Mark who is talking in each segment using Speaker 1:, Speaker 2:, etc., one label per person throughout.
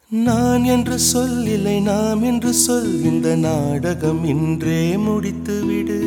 Speaker 1: நான் என்று சொல் இல்லை நாம் என்று சொல் இந்த நாடகம் இன்றே முடித்து விடு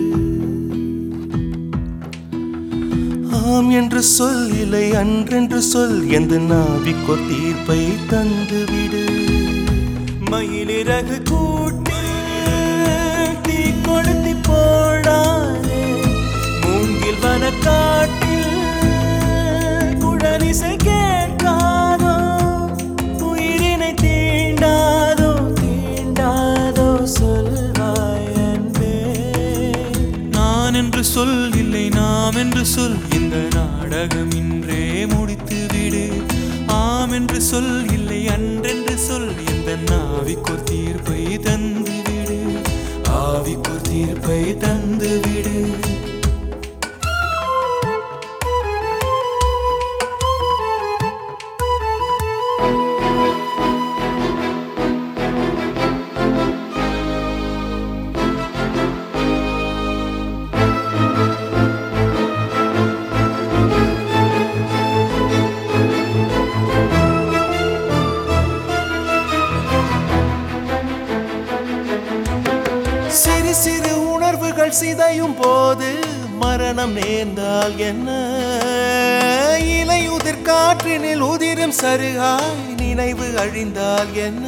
Speaker 1: ஆம் என்று சொல் இல்லை அன்றென்று சொல் எந்த நாவிக்கோ தீர்ப்பை தந்து விடு
Speaker 2: மயிலிறகு கூட்டு தீ கொளுத்தி போடாதே மூங்கில் வன காட்டில் குழலிசை கேட்காதோ உயிரினை தீண்டாதோ தீண்டாதோ சொல்வாய் அன்பே நான் என்று சொல் இல்லை நாம் என்று சொல் இந்த நாடகம் இன்றே முடித்து விடு ஆம் என்று சொல் இல்லை அன்றென்று சொல் இந்த நாவிக்கோர் தீர்ப்பை தந்து விடு ஆவிக்கோர் தீர்ப்பை தந்து விடு
Speaker 1: சிறு சிறு உணர்வுகள் சிதையும் போது மரணம் நேர்ந்தால் என்ன இலையுதிர் காற்றினில் உதிரும் சருகாய் நினைவு அழிந்தால் என்ன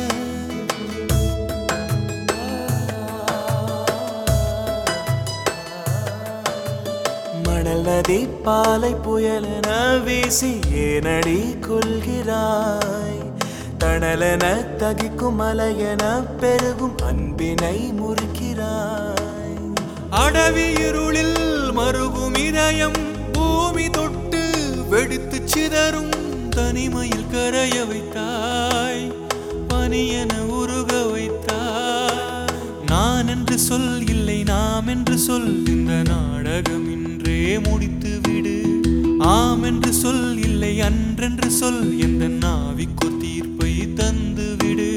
Speaker 2: மணல் நதி பாலை புயலென வீசி ஏனடி கொள்கிறாய் தணலென தகிக்கும் மலையென பெருகும் அன்பினை முறிக்கிறாய் அடவி இருளில் மருகும் இதயம் பூமி தொட்டு வெடித்து சிதறும் தனிமையில் கரைய வைத்தாய் பனியென உருக வைத்தாய் நான் என்று சொல் இல்லை நாம் என்று சொல் இந்த நாடகம் இன்றே முடித்து விடு ஆம் என்று சொல் இல்லை அன்றென்று சொல் எந்த நாவிக்கோ தீர்ப்பை தந்து விடு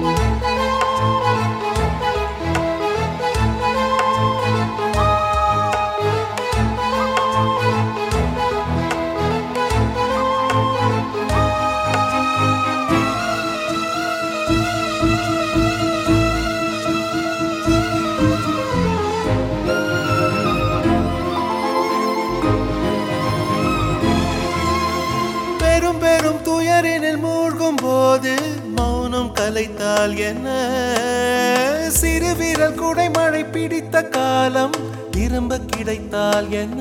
Speaker 1: பெரும் பெரும் துயரினில் மூழ்கும் போது மௌனம் கலைத்தால் என்ன சிறு வீரல் குடைமழை பிடித்த காலம் திரும்ப கிடைத்தால் என்ன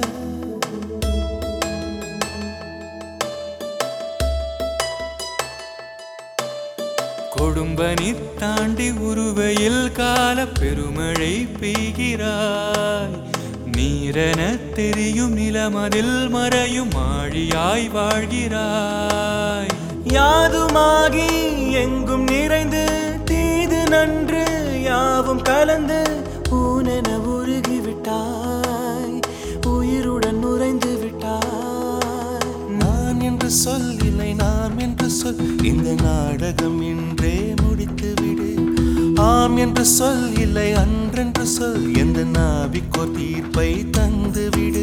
Speaker 2: கொடும்பனி தாண்டி உருவையில் கால பெருமழை பெய்கிறாய் நீரென தெரியும் நிலமதில் மறையும் ஆழியாய் வாழ்கிறாய் யாதுமாகி எங்கும் நிறைந்து தீது நன்று யாவும் கலந்து ஊனென உருகிவிட்டாய் உயிருடன் நுரைந்து விட்டாய்
Speaker 1: நான் என்று சொல் இல்லை நாம் என்று சொல் இந்த நாடகம் இன்றே முடித்து விடு ஆம் என்று சொல் இல்லை அன்றென்று சொல் எந்த நாவிக்கோ தீர்ப்பை தந்து விடு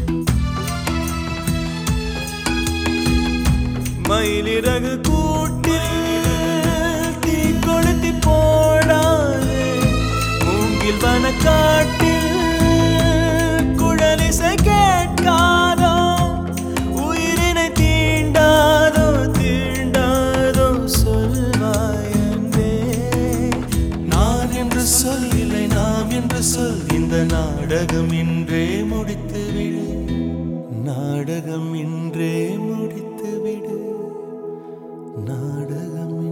Speaker 2: மயிலிறகு கூட்டில் தீ கொளுத்தி போடாதே மூங்கில் வன காட்டில் குழலிசை கேட்காதோ உயிரினை தீண்டாதோ தீண்டாதோ சொல்வாய் அன்பே
Speaker 1: நான் என்று சொல் இல்லை நாம் என்று சொல் இந்த நாடகம் இன்றே முடித்து விடு நாடகம் இன்றே முடித்து விடு நாடகம்